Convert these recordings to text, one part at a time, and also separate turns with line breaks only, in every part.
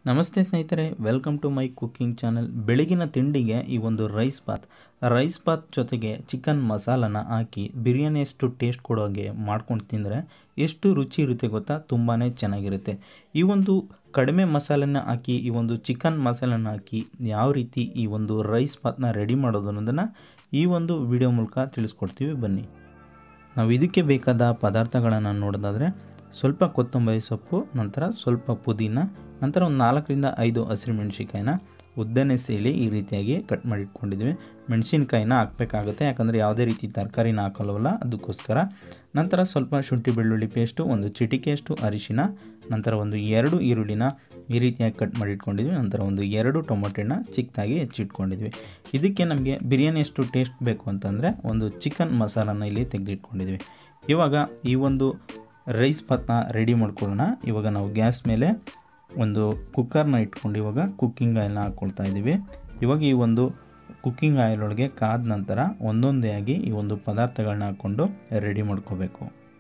ನಮಸ್ತೆ ಸ್ನೇಹಿತರೆ welcome to my cooking channel ಬೆಳಗಿನ ತಿಂಡಿಗೆ ಈ ಒಂದು ರೈಸ್ ಬಾತ್ ರೈಸ್ ಬಾತ್ ಜೊತೆಗೆ ಚಿಕನ್ ಮಸಾಲನ ಹಾಕಿ ಬಿರಿಯಾನಿಯಷ್ಟು ಟೇಸ್ಟ್ ಕೊಡೋಗೆ ಮಾಡ್ಕೊಂಡು ತಿಂದರೆ ಎಷ್ಟು ರುಚಿ ಇರುತ್ತೆ ಗೊತ್ತಾ ತುಂಬಾ ಚೆನ್ನಾಗಿರುತ್ತೆ ಈ ಒಂದು ಕಡಿಮೆ ಮಸಾಲೆನ ಹಾಕಿ ಈ ಒಂದು ಚಿಕನ್ ಮಸಾಲನ ಹಾಕಿ ಯಾವ ರೀತಿ ಈ ಒಂದು ರೈಸ್ ಬಾತ್ನ ರೆಡಿ ಮಾಡೋದು ಅನ್ನೋದನ್ನು ಈ ಒಂದು ವಿಡಿಯೋ ಮೂಲಕ ತಿಳಿಸ್ಕೊಡ್ತೀವಿ ಬನ್ನಿ ನಾವು ಇದಕ್ಕೆ ಬೇಕಾದ ಪದಾರ್ಥಗಳನ್ನು ನೋಡೋದಾದರೆ ಸ್ವಲ್ಪ ಕೊತ್ತಂಬರಿ ಸೊಪ್ಪು ನಂತರ ಸ್ವಲ್ಪ ಪುದೀನ ನಂತರ ಒಂದು ನಾಲ್ಕರಿಂದ ಐದು ಹಸಿರು ಮೆಣಸಿನ್ಕಾಯಿನ ಉದ್ದನೆ ಸೀಳಿ ಈ ರೀತಿಯಾಗಿ ಕಟ್ ಮಾಡಿ ಇಟ್ಕೊಂಡಿದ್ವಿ ಮೆಣಸಿನ್ಕಾಯಿನ ಹಾಕಬೇಕಾಗುತ್ತೆ ಯಾಕಂದರೆ ಯಾವುದೇ ರೀತಿ ತರಕಾರಿನ ಹಾಕಲ್ವಲ್ಲ ಅದಕ್ಕೋಸ್ಕರ ನಂತರ ಸ್ವಲ್ಪ ಶುಂಠಿ ಬೆಳ್ಳುಳ್ಳಿ ಪೇಸ್ಟು ಒಂದು ಚಿಟಿಕೆಯಷ್ಟು ಅರಿಶಿನ ನಂತರ ಒಂದು ಎರಡು ಈರುಳ್ಳಿನ ಈ ರೀತಿಯಾಗಿ ಕಟ್ ಮಾಡಿ ಇಟ್ಕೊಂಡಿದ್ವಿ ನಂತರ ಒಂದು ಎರಡು ಟೊಮೊಟೆನ ಚಿಕ್ಕದಾಗಿ ಹೆಚ್ಚಿಟ್ಕೊಂಡಿದ್ವಿ ಇದಕ್ಕೆ ನಮಗೆ ಬಿರಿಯಾನಿ ಎಷ್ಟು ಟೇಸ್ಟ್ ಬೇಕು ಅಂತಂದರೆ ಒಂದು ಚಿಕನ್ ಮಸಾಲಾನ ಇಲ್ಲಿ ತೆಗೆದಿಟ್ಕೊಂಡಿದ್ವಿ ಇವಾಗ ಈ ಒಂದು ರೈಸ್ ಭಾತ್ನ ರೆಡಿ ಮಾಡ್ಕೊಳ್ಳೋಣ ಇವಾಗ ನಾವು ಗ್ಯಾಸ್ ಮೇಲೆ ಒಂದು ಕುಕ್ಕರ್ನ ಇಟ್ಕೊಂಡು ಇವಾಗ ಕುಕ್ಕಿಂಗ್ ಆಯಿಲ್ನ ಹಾಕ್ಕೊಳ್ತಾ ಇದ್ದೀವಿ ಇವಾಗ ಈ ಒಂದು ಕುಕ್ಕಿಂಗ್ ಆಯಿಲ್ ಒಳಗೆ ಕಾದ ನಂತರ ಒಂದೊಂದೇ ಆಗಿ ಈ ಒಂದು ಪದಾರ್ಥಗಳನ್ನ ಹಾಕ್ಕೊಂಡು ರೆಡಿ ಮಾಡ್ಕೋಬೇಕು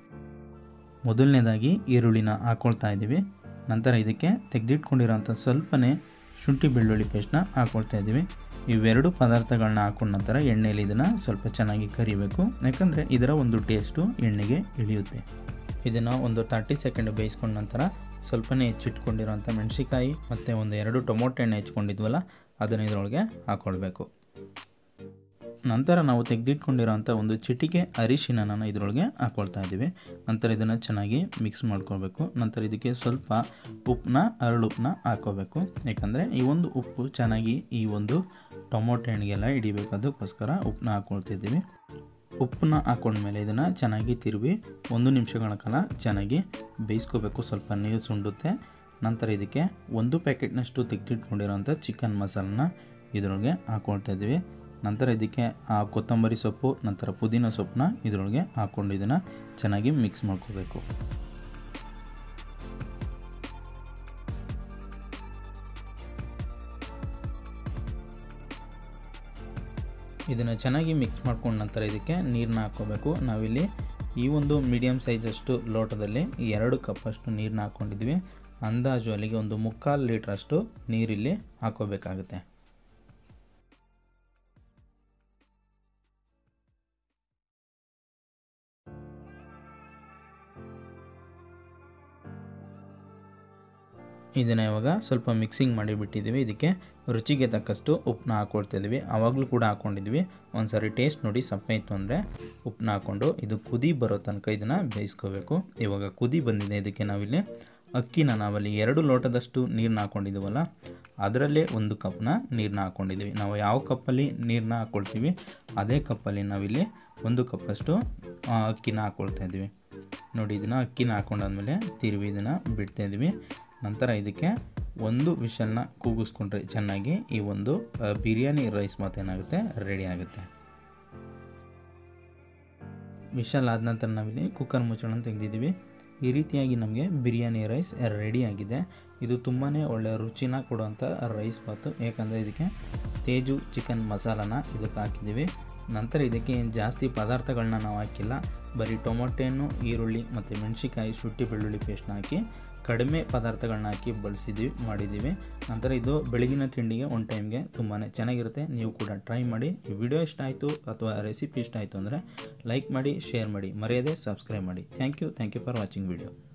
ಮೊದಲನೇದಾಗಿ ಈರುಳ್ಳಿನ ಹಾಕ್ಕೊಳ್ತಾ ಇದ್ದೀವಿ ನಂತರ ಇದಕ್ಕೆ ತೆಗೆದಿಟ್ಕೊಂಡಿರೋಂಥ ಸ್ವಲ್ಪನೇ ಶುಂಠಿ ಬೆಳ್ಳುಳ್ಳಿ ಪೇಸ್ಟ್ನ ಹಾಕ್ಕೊಳ್ತಾ ಇದ್ದೀವಿ ಇವೆರಡು ಪದಾರ್ಥಗಳನ್ನ ಹಾಕೊಂಡ ನಂತರ ಎಣ್ಣೆಯಲ್ಲಿ ಇದನ್ನು ಸ್ವಲ್ಪ ಚೆನ್ನಾಗಿ ಕರಿಬೇಕು ಯಾಕಂದರೆ ಇದರ ಒಂದು ಟೇಸ್ಟು ಎಣ್ಣೆಗೆ ಇಳಿಯುತ್ತೆ ಇದನ್ನು ಒಂದು ತರ್ಟಿ ಸೆಕೆಂಡ್ ಬೇಯಿಸ್ಕೊಂಡ ನಂತರ ಸ್ವಲ್ಪನೇ ಹೆಚ್ಚಿಟ್ಕೊಂಡಿರೋಂಥ ಮೆಣಸಿಕಾಯಿ ಮತ್ತು ಒಂದು ಎರಡು ಟೊಮೊಟೊ ಎಣ್ಣೆ ಹೆಚ್ಕೊಂಡಿದ್ವಲ್ಲ ಅದನ್ನು ಇದರೊಳಗೆ ಹಾಕ್ಕೊಳ್ಬೇಕು ನಂತರ ನಾವು ತೆಗೆದಿಟ್ಕೊಂಡಿರೋಂಥ ಒಂದು ಚಿಟಿಕೆ ಅರಿಶಿನ ಇದರೊಳಗೆ ಹಾಕ್ಕೊಳ್ತಾ ಇದ್ದೀವಿ ನಂತರ ಇದನ್ನು ಚೆನ್ನಾಗಿ ಮಿಕ್ಸ್ ಮಾಡ್ಕೊಳ್ಬೇಕು ನಂತರ ಇದಕ್ಕೆ ಸ್ವಲ್ಪ ಉಪ್ಪನ್ನ ಅರಳುಪ್ಪನ್ನ ಹಾಕ್ಕೋಬೇಕು ಯಾಕಂದರೆ ಈ ಒಂದು ಉಪ್ಪು ಚೆನ್ನಾಗಿ ಈ ಒಂದು ಟೊಮೊಟೊ ಹಣ್ಣಿಗೆಲ್ಲ ಹಿಡಿಬೇಕು ಅದಕ್ಕೋಸ್ಕರ ಉಪ್ಪನ್ನ ಹಾಕ್ಕೊಳ್ತಿದ್ದೀವಿ ಉಪ್ಪನ್ನ ಹಾಕೊಂಡ್ಮೇಲೆ ಇದನ್ನು ಚೆನ್ನಾಗಿ ತಿರುವಿ ಒಂದು ನಿಮಿಷಗಳ ಕಾಲ ಚೆನ್ನಾಗಿ ಬೇಯಿಸ್ಕೋಬೇಕು ಸ್ವಲ್ಪ ನೀರು ಸುಂಡುತ್ತೆ ನಂತರ ಇದಕ್ಕೆ ಒಂದು ಪ್ಯಾಕೆಟ್ನಷ್ಟು ತೆಗೆದಿಟ್ಕೊಂಡಿರೋಂಥ ಚಿಕನ್ ಮಸಾಲನ ಇದರೊಳಗೆ ಹಾಕ್ಕೊಳ್ತಾ ಇದ್ದೀವಿ ನಂತರ ಇದಕ್ಕೆ ಆ ಕೊತ್ತಂಬರಿ ಸೊಪ್ಪು ನಂತರ ಪುದೀನ ಸೊಪ್ಪನ್ನ ಇದರೊಳಗೆ ಹಾಕ್ಕೊಂಡು ಇದನ್ನು ಚೆನ್ನಾಗಿ ಮಿಕ್ಸ್ ಮಾಡ್ಕೋಬೇಕು ಇದನ್ನು ಚೆನ್ನಾಗಿ ಮಿಕ್ಸ್ ಮಾಡ್ಕೊಂಡ ನಂತರ ಇದಕ್ಕೆ ನೀರನ್ನ ಹಾಕ್ಕೋಬೇಕು ನಾವಿಲ್ಲಿ ಈ ಒಂದು ಮೀಡಿಯಮ್ ಸೈಜಷ್ಟು ಲೋಟದಲ್ಲಿ ಎರಡು ಕಪ್ಪಷ್ಟು ನೀರನ್ನ ಹಾಕ್ಕೊಂಡಿದ್ವಿ ಅಂದಾಜು ಅಲ್ಲಿಗೆ ಒಂದು ಮುಕ್ಕಾಲು ಲೀಟ್ರಷ್ಟು ನೀರಿಲ್ಲಿ ಹಾಕೋಬೇಕಾಗುತ್ತೆ ಇದನ್ನು ಇವಾಗ ಸ್ವಲ್ಪ ಮಿಕ್ಸಿಂಗ್ ಮಾಡಿಬಿಟ್ಟಿದ್ದೀವಿ ಇದಕ್ಕೆ ರುಚಿಗೆ ತಕ್ಕಷ್ಟು ಉಪ್ಪನ್ನ ಹಾಕ್ಕೊಳ್ತಿದ್ವಿ ಆವಾಗಲೂ ಕೂಡ ಹಾಕ್ಕೊಂಡಿದ್ವಿ ಒಂದು ಸಾರಿ ಟೇಸ್ಟ್ ನೋಡಿ ಸಪ್ಪೆ ಇತ್ತು ಅಂದರೆ ಉಪ್ಪನ್ನ ಹಾಕ್ಕೊಂಡು ಇದು ಕುದಿ ಬರೋ ತನಕ ಇದನ್ನು ಬೇಯಿಸ್ಕೋಬೇಕು ಇವಾಗ ಕುದಿ ಬಂದಿದೆ ಇದಕ್ಕೆ ನಾವಿಲ್ಲಿ ಅಕ್ಕಿನ ನಾವಲ್ಲಿ ಎರಡು ಲೋಟದಷ್ಟು ನೀರನ್ನ ಹಾಕ್ಕೊಂಡಿದ್ದೀವಲ್ಲ ಅದರಲ್ಲೇ ಒಂದು ಕಪ್ನ ನೀರನ್ನ ಹಾಕ್ಕೊಂಡಿದ್ದೀವಿ ನಾವು ಯಾವ ಕಪ್ಪಲ್ಲಿ ನೀರನ್ನ ಹಾಕ್ಕೊಳ್ತೀವಿ ಅದೇ ಕಪ್ಪಲ್ಲಿ ನಾವಿಲ್ಲಿ ಒಂದು ಕಪ್ಪಷ್ಟು ಅಕ್ಕಿನ ಹಾಕ್ಕೊಳ್ತಾ ಇದ್ದೀವಿ ನೋಡಿ ಇದನ್ನು ಅಕ್ಕಿನ ಹಾಕ್ಕೊಂಡಾದ್ಮೇಲೆ ತಿರುವಿ ಇದನ್ನು ಬಿಡ್ತಾಯಿದ್ವಿ ನಂತರ ಇದಕ್ಕೆ ಒಂದು ವಿಷಲ್ನ ಕೂಗಿಸ್ಕೊಂಡ್ರೆ ಚೆನ್ನಾಗಿ ಈ ಒಂದು ಬಿರಿಯಾನಿ ರೈಸ್ ಮಾತೇನಾಗುತ್ತೆ ರೆಡಿ ಆಗುತ್ತೆ ವಿಷಲ್ ಆದ ನಂತರ ನಾವಿಲ್ಲಿ ಕುಕ್ಕರ್ ಮುಚ್ಚಳ ತೆಗೆದಿದ್ದೀವಿ ಈ ರೀತಿಯಾಗಿ ನಮಗೆ ಬಿರಿಯಾನಿ ರೈಸ್ ರೆಡಿ ಆಗಿದೆ ಇದು ತುಂಬಾ ಒಳ್ಳೆಯ ರುಚಿನ ಕೊಡುವಂಥ ರೈಸ್ ಬಾತು ಯಾಕಂದರೆ ಇದಕ್ಕೆ ತೇಜು ಚಿಕನ್ ಮಸಾಲಾನ ಇದಕ್ಕೆ ಹಾಕಿದ್ದೀವಿ ನಂತರ ಇದಕ್ಕೆ ಏನು ಜಾಸ್ತಿ ಪದಾರ್ಥಗಳನ್ನ ನಾವು ಹಾಕಿಲ್ಲ ಬರೀ ಟೊಮೊಟೆಯನ್ನು ಈರುಳ್ಳಿ ಮತ್ತು ಮೆಣಸಿಕಾಯಿ ಶುಂಠಿ ಬೆಳ್ಳುಳ್ಳಿ ಪೇಸ್ಟ್ನ ಹಾಕಿ ಕಡಿಮೆ ಪದಾರ್ಥಗಳನ್ನ ಹಾಕಿ ಬಳಸಿದ್ವಿ ಮಾಡಿದ್ದೀವಿ ನಂತರ ಇದು ಬೆಳಗಿನ ತಿಂಡಿಗೆ ಒನ್ ಟೈಮ್ಗೆ ತುಂಬಾ ಚೆನ್ನಾಗಿರುತ್ತೆ ನೀವು ಕೂಡ ಟ್ರೈ ಮಾಡಿ ಈ ವಿಡಿಯೋ ಇಷ್ಟ ಆಯಿತು ಅಥವಾ ರೆಸಿಪಿ ಇಷ್ಟ ಆಯಿತು ಅಂದರೆ ಲೈಕ್ ಮಾಡಿ ಶೇರ್ ಮಾಡಿ ಮರೆಯದೆ ಸಬ್ಸ್ಕ್ರೈಬ್ ಮಾಡಿ thank you thank you for watching video